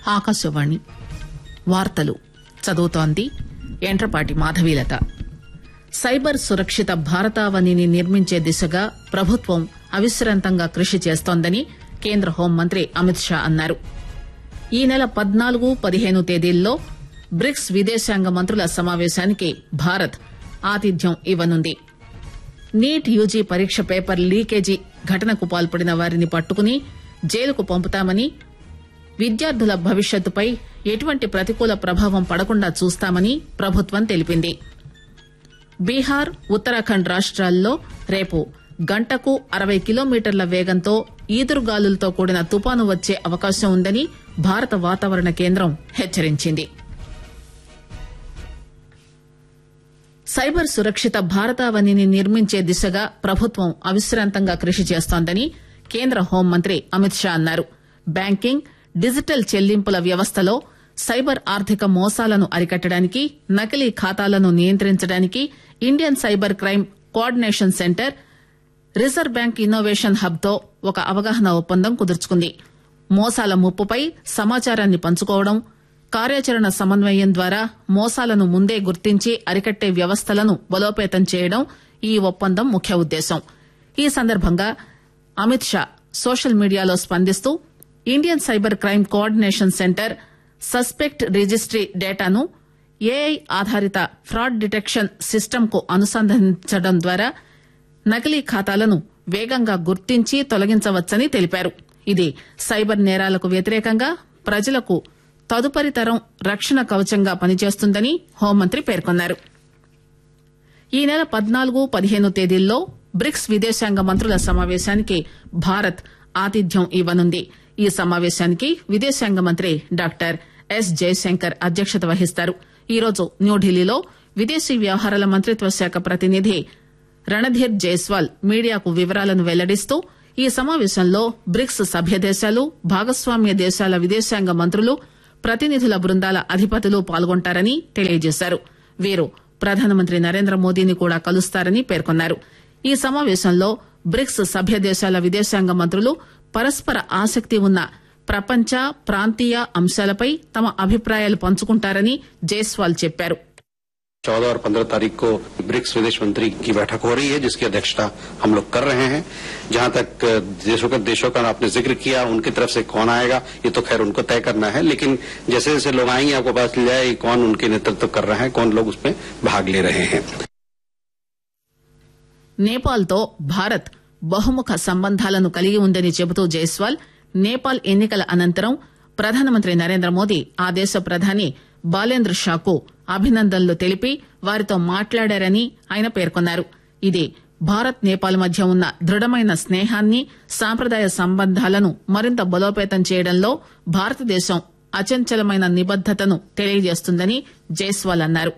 ఆకాశవాణి వార్తలు చదువుతోంది ఎంట్రపాటి మాధవీలత సైబర్ సురక్షిత భారతావనిని నిర్మించే దిశగా ప్రభుత్వం అవిశ్రాంతంగా కృషి చేస్తోందని కేంద్ర హోంమంత్రి అమిత్ షా అన్నారు ఈ నెల పద్నాలుగు పదిహేను తేదీల్లో బ్రిక్స్ విదేశాంగ మంత్రుల సమావేశానికి భారత్ ఆతిథ్యం ఇవ్వనుంది నీట్ యూజీ పరీక్ష పేపర్ లీకేజీ ఘటనకు పాల్పడిన వారిని పట్టుకుని జైలుకు పంపుతామని విద్యార్థుల భవిష్యత్తుపై ఎటువంటి ప్రతికూల ప్రభావం పడకుండా చూస్తామని ప్రభుత్వం తెలిపింది బీహార్ ఉత్తరాఖండ్ రాష్ట్రాల్లో రేపు గంటకు అరవై కిలోమీటర్ల వేగంతో ఈదురుగాలులతో కూడిన తుపాను వచ్చే అవకాశం ఉందని భారత వాతావరణ కేంద్రం హెచ్చరించింది సైబర్ సురక్షిత భారతావనిని నిర్మించే దిశగా ప్రభుత్వం అవిశ్రాంతంగా కృషి చేస్తోందని కేంద్ర హోంమంత్రి అమిత్ షా అన్నారు బ్యాంకింగ్ డిజిటల్ చెల్లింపుల వ్యవస్థలో సైబర్ ఆర్థిక మోసాలను అరికట్టడానికి నకిలీ ఖాతాలను నియంత్రించడానికి Indian Cyber Crime Coordination Centre Reserve Bank Innovation Hub తో ఒక అవగాహన ఒప్పందం కుదుర్చుకుంది మోసాల ముప్పుపై సమాచారాన్ని పంచుకోవడం కార్యాచరణ సమన్వయం ద్వారా మోసాలను ముందే గుర్తించి అరికట్టే వ్యవస్థలను బలోపేతం చేయడం ఈ ఒప్పందం ముఖ్య ఉద్దేశం ఈ సందర్భంగా అమిత్ షా సోషల్ మీడియాలో స్పందిస్తూ Indian Cyber Crime Coordination Centre suspect registry డేటాను ఏఐ ఆధారిత ఫ్రాడ్ డిటెక్షన్ సిస్టమ్ కు అనుసంధానించడం ద్వారా నకిలీ ఖాతాలను వేగంగా గుర్తించి తొలగించవచ్చని తెలిపారు ఇది సైబర్ నేరాలకు వ్యతిరేకంగా ప్రజలకు తదుపరి తరం రక్షణ కవచంగా పనిచేస్తుందని హోంమంత్రి పేర్కొన్నారు ఈ నెల పద్నాలుగు పదిహేను తేదీల్లో బ్రిక్స్ విదేశాంగ మంత్రుల సమావేశానికి భారత్ ఆతిథ్యం ఇవ్వనుంది ఈ సమావేశానికి విదేశాంగ మంత్రి డాక్టర్ ఎస్ జయశంకర్ అధ్యక్షత వహిస్తారు ఈరోజు న్యూఢిల్లీలో విదేశీ వ్యవహారాల మంత్రిత్వ శాఖ ప్రతినిధి రణధీర్ జైస్వాల్ మీడియాకు వివరాలను వెల్లడిస్తూ ఈ సమావేశంలో బ్రిక్స్ సభ్య దేశాలు భాగస్వామ్య దేశాల విదేశాంగ మంత్రులు ప్రతినిధుల బృందాల అధిపతులు పాల్గొంటారని తెలియజేశారు వీరు ప్రధానమంత్రి నరేంద్ర మోదీని కూడా కలుస్తారని పేర్కొన్నారు ఈ సమావేశంలో బ్రిక్స్ సభ్య దేశాల విదేశాంగ మంత్రులు పరస్పర ఆసక్తి ఉన్న ప్రపంచ ప్రాంతీయ అంశాలపై తమ అభిప్రాయాలు పంచుకుంటారని జైస్వాల్ చెప్పారు चौदह और पंद्रह तारीख को ब्रिक्स विदेश मंत्री की बैठक हो रही है जिसकी अध्यक्षता हम लोग कर रहे हैं जहां तक देशों के देशों का आपने जिक्र किया उनकी तरफ से कौन आएगा ये तो खैर उनको तय करना है लेकिन जैसे जैसे लोग आएंगे आपको पता चल जाए कौन उनके नेतृत्व कर रहे हैं कौन लोग उसमें भाग ले रहे हैं నేపాల్తో భారత్ బహుముఖ సంబంధాలను కలిగి ఉందని చెబుతూ జైస్వాల్ నేపాల్ ఎన్నికల అనంతరం ప్రధానమంత్రి నరేంద్ర మోదీ ఆ దేశ ప్రధాని బాలేంద్ర షాకు అభినందనలు తెలిపి వారితో మాట్లాడారని ఆయన పేర్కొన్నారు ఇది భారత్ నేపాల్ మధ్య ఉన్న దృఢమైన స్నేహాన్ని సాంప్రదాయ సంబంధాలను మరింత బలోపేతం చేయడంలో భారతదేశం అచంచలమైన నిబద్దతను తెలియజేస్తుందని జైస్వాల్ అన్నారు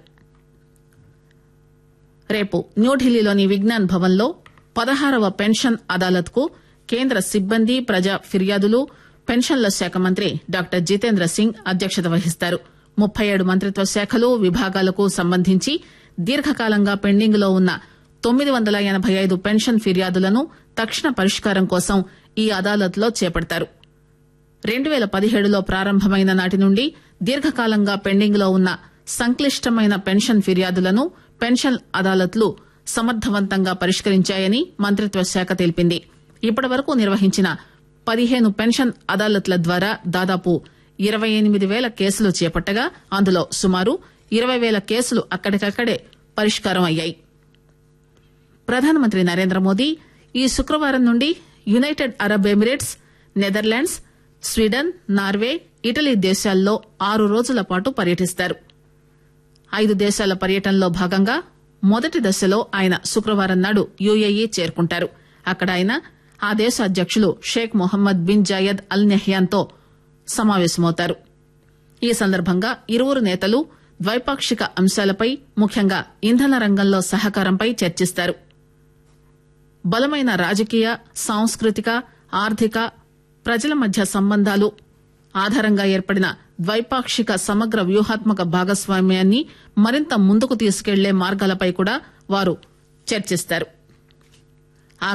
రేపు న్యూఢిల్లీలోని విజ్ఞాన్ భవన్ లో పదహారవ పెన్షన్ అదాలత్ కు కేంద్ర సిబ్బంది ప్రజా ఫిర్యాదులు పెన్షన్ల శాఖ మంత్రి డాక్టర్ జితేంద్ర సింగ్ అధ్యక్షత వహిస్తారు ముప్పై ఏడు మంత్రిత్వ శాఖలు విభాగాలకు సంబంధించి దీర్ఘకాలంగా పెండింగ్ లో ఉన్న తొమ్మిది వందల ఎనబై ఐదు పెన్షన్ ఫిర్యాదులను తక్షణ పరిష్కారం కోసం ఈ అదాలత్ లో చేపడతారు రెండు పేల పదిహేడులో ప్రారంభమైన నాటి నుండి దీర్ఘకాలంగా పెండింగ్ లో ఉన్న సంక్లిష్టమైన పెన్షన్ ఫిర్యాదులను పెన్షన్ అదాలత్లు సమర్థవంతంగా పరిష్కరించాయని మంత్రిత్వ శాఖ తెలిపింది ఇప్పటి వరకు నిర్వహించిన పదిహేను పెన్షన్ అదాలత్ల ద్వారా దాదాపు ఇరవై ఎనిమిది పేల కేసులు చేపట్టగా అందులో సుమారు ఇరవై పేల కేసులు అక్కడికక్కడే పరిష్కారం అయ్యాయి ప్రధానమంత్రి నరేంద్ర మోదీ ఈ శుక్రవారం నుండి United Arab Emirates Netherlands Sweden Norway Italy దేశాల్లో ఆరు రోజుల పాటు పర్యటిస్తారు ఐదు దేశాల పర్యటనలో భాగంగా మొదటి దశలో ఆయన శుక్రవారం నాడు యుఏఈ చేరుకుంటారు అక్కడ ఆయన ఆ దేశ అధ్యకులు Sheikh Mohamed bin Zayed Al Nahyan తో సమావేశమవుతారు ఈ సందర్భంగా ఇరువురు నేతలు ద్వైపాక్షిక అంశాలపై ముఖ్యంగా ఇంధన రంగంలో సహకారంపై చర్చిస్తారు బలమైన రాజకీయ సాంస్కృతిక ఆర్థిక ప్రజల మధ్య సంబంధాలు ఆధారంగా ఏర్పడిన ద్వైపాక్షిక సమగ్ర వ్యూహాత్మక భాగస్వామ్యాన్ని మరింత ముందుకు తీసుకెళ్లే మార్గాలపై కూడా వారు చర్చిస్తారు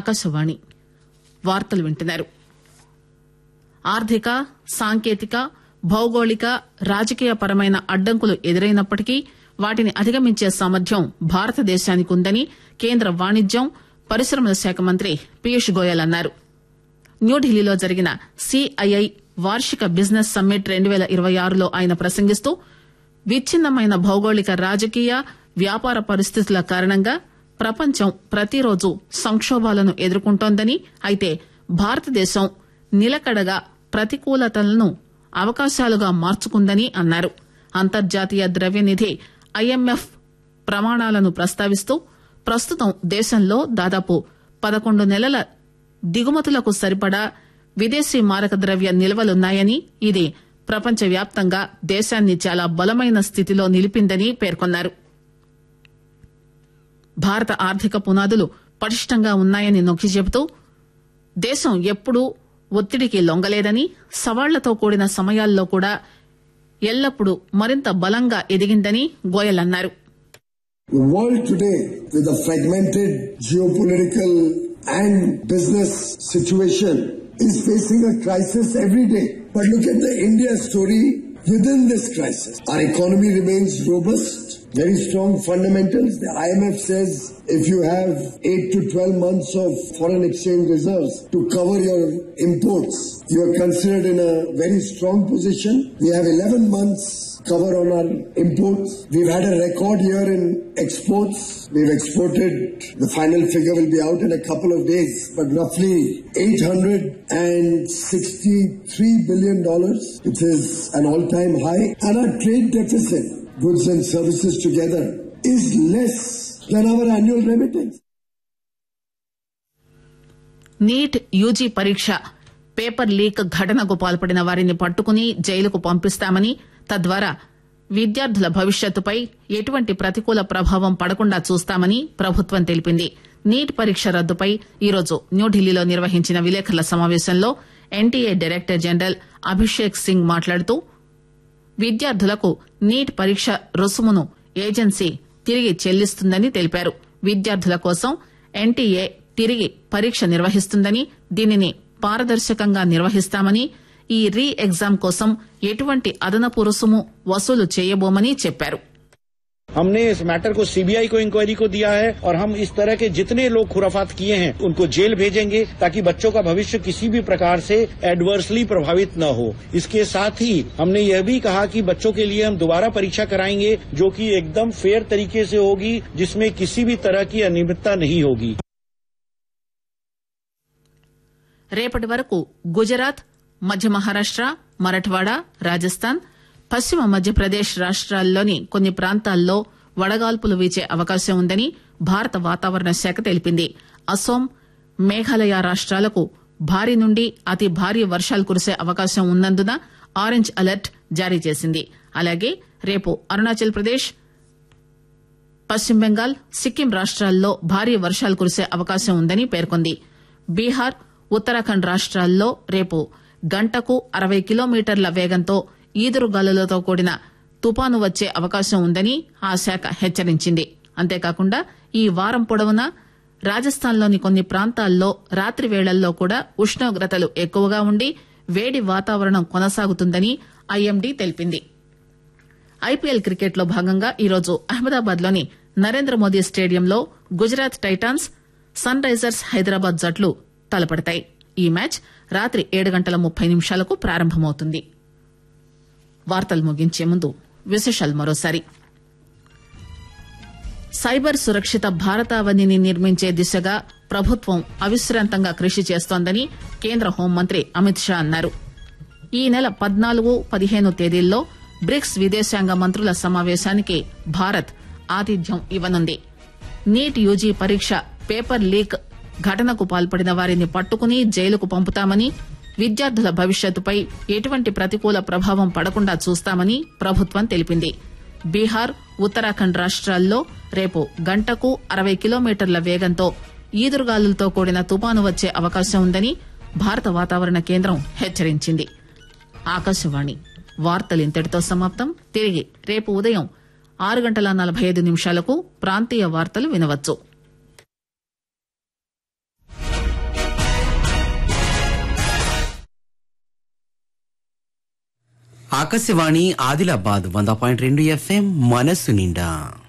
ఆకాశవాణి వార్తలు వింటున్నారు ఆర్థిక సాంకేతిక భౌగోళిక రాజకీయ పరమైన అడ్డంకులు ఎదురైనప్పటికీ వాటిని అధిగమించే సామర్థ్యం భారతదేశానికి ఉందని కేంద్ర వాణిజ్యం పరిశ్రమల శాఖ మంత్రి పీయూష్ గోయల్ అన్నారు న్యూఢిల్లీలో జరిగిన సిఐఐ వార్షిక బిజినెస్ సమ్మిట్ రెండు పేల ఇరవై ఆరులో ఆయన ప్రసంగిస్తూ విచ్ఛిన్నమైన భౌగోళిక రాజకీయ వ్యాపార పరిస్థితుల కారణంగా ప్రపంచం ప్రతిరోజు సంక్షోభాలను ఎదుర్కొంటోందని అయితే భారతదేశం నిలకడగా ప్రతికూలతలను అవకాశాలుగా మార్చుకుందని అన్నారు అంతర్జాతీయ ద్రవ్యనిధి ఐఎంఎఫ్ ప్రమాణాలను ప్రస్తావిస్తూ ప్రస్తుతం దేశంలో దాదాపు పదకొండు నెలల దిగుమతులకు సరిపడా విదేశీ మారక ద్రవ్య నిల్వలున్నాయని ఇది ప్రపంచవ్యాప్తంగా దేశాన్ని చాలా బలమైన స్థితిలో నిలిపిందని పేర్కొన్నారు భారత ఆర్థిక పునాదులు పటిష్టంగా ఉన్నాయని నొక్కి చెబుతూ దేశం ఎప్పుడూ ఒత్తిడికి లొంగలేదని సవాళ్లతో కూడిన సమయాల్లో కూడా ఎల్లప్పుడూ మరింత బలంగా ఎదిగిందని గోయల్ అన్నారు The world today, with a fragmented geopolitical and business situation, is facing a crisis every day. But look at the India story within this crisis. Our economy remains robust, very strong fundamentals. The IMF says if you have 8 to 12 months of foreign exchange reserves to cover your imports, you are considered in a very strong position. We have 11 months cover on our imports. We've had a record year in exports. We've exported, the final figure will be out in a couple of days, but roughly $863 billion, which is an all-time high. And our trade deficit, goods and services together, is less than our annual remittance. NEET UG పరీక్ష paper leak ఘటనకు పాల్పడిన వారిని పట్టుకుని జైలుకు పంపిస్తామని తద్వారా విద్యార్థుల భవిష్యత్తుపై ఎటువంటి ప్రతికూల ప్రభావం పడకుండా చూస్తామని ప్రభుత్వం తెలిపింది నీట్ పరీక్ష రద్దుపై ఈరోజు న్యూఢిల్లీలో నిర్వహించిన విలేకరుల సమావేశంలో NTA director general Abhishek Singh మాట్లాడుతూ విద్యార్థులకు నీట్ పరీక్ష రుసుమును ఏజెన్సీ తిరిగి చెల్లిస్తుందని తెలిపారు విద్యార్థుల కోసం ఎన్టీఏ తిరిగి పరీక్ష నిర్వహిస్తుందని దీనిని పారదర్శకంగా నిర్వహిస్తామని ఈ రీ ఎగ్జామ్ కోసం ఎటువంటి అదనపు రుసుము వసూలు చేయబోమని చెప్పారు हमने इस मैटर को सीबीआई को इंक्वायरी को दिया है और हम इस तरह के जितने लोग खुराफात किए हैं उनको जेल भेजेंगे ताकि बच्चों का भविष्य किसी भी प्रकार से एडवर्सली प्रभावित न हो इसके साथ ही हमने यह भी कहा कि बच्चों के लिए हम दोबारा परीक्षा कराएंगे जो कि एकदम फेयर तरीके से होगी जिसमें किसी भी तरह की अनियमितता नहीं होगी రేపటి వరకు గుజరాత్ మధ్య మహారాష్ట మరఠ్వాడా రాజస్థాన్ పశ్చిమ మధ్యప్రదేశ్ రాష్ట్రాల్లోని కొన్ని ప్రాంతాల్లో వడగాల్పులు వీచే అవకాశం ఉందని భారత వాతావరణ శాఖ తెలిపింది అసోం మేఘాలయ రాష్ట్రాలకు భారీ నుండి అతి భారీ వర్షాలు కురిసే అవకాశం ఉన్నందున ఆరెంజ్ అలర్ట్ జారీ చేసింది అలాగే రేపు అరుణాచల్ ప్రదేశ్ పశ్చిమ బెంగాల్ సిక్కిం రాష్ట్రాల్లో భారీ వర్షాలు కురిసే అవకాశం ఉందని పేర్కొంది బీహార్ ఉత్తరాఖండ్ రాష్ట్రాల్లో రేపు గంటకు అరవై కిలోమీటర్ల వేగంతో ఈదురుగాలులతో కూడిన తుపాను వచ్చే అవకాశం ఉందని ఆ శాఖ హెచ్చరించింది అంతేకాకుండా ఈ వారం పొడవునా రాజస్థాన్లోని కొన్ని ప్రాంతాల్లో రాత్రి వేళల్లో కూడా ఉష్ణోగ్రతలు ఎక్కువగా ఉండి వేడి వాతావరణం కొనసాగుతుందని ఐఎండీ తెలిపింది ఐపీఎల్ క్రికెట్ లో భాగంగా ఈరోజు అహ్మదాబాద్ లోని నరేంద్ర మోదీ స్టేడియంలో Gujarat Titans Sunrisers Hyderabad జట్లు తలపడతాయి ఈ మ్యాచ్ రాత్రి ఏడు గంటల ముప్పై నిమిషాలకు ప్రారంభమవుతుంది వార్తలు ముగించే ముందు విశేషాలు మరోసారి సైబర్ సురక్షిత భారతావనిని నిర్మించే దిశగా ప్రభుత్వం అవిశ్రాంతంగా కృషి చేస్తోందని కేంద్ర హోంమంత్రి అమిత్ షా అన్నారు ఈ నెల పద్నాలుగు పదిహేను తేదీల్లో బ్రిక్స్ విదేశాంగ మంత్రుల సమావేశానికి భారత్ ఆతిథ్యం ఇవ్వనుంది నీట్ యూజీ పరీక్ష పేపర్ లీక్ ఘటనకు పాల్పడిన వారిని పట్టుకుని జైలుకు పంపుతామని విద్యార్థుల భవిష్యత్తుపై ఎటువంటి ప్రతికూల ప్రభావం పడకుండా చూస్తామని ప్రభుత్వం తెలిపింది బీహార్ ఉత్తరాఖండ్ రాష్ట్రాల్లో రేపు గంటకు అరవై కిలోమీటర్ల వేగంతో ఈదురుగాలులతో కూడిన తుపాను వచ్చే అవకాశం ఉందని భారత వాతావరణ కేంద్రం హెచ్చరించింది ఆకాశవాణి వార్తలు ఇంతటితో సమాప్తం తిరిగి రేపు ఉదయం ఆరు గంటల నలభై ఐదు నిమిషాలకు ప్రాంతీయ వార్తలు వినవచ్చు ఆకాశవాణి ఆదిలాబాద్ వంద పాయింట్ రెండు ఎఫ్ఎం మనస్సు నిండా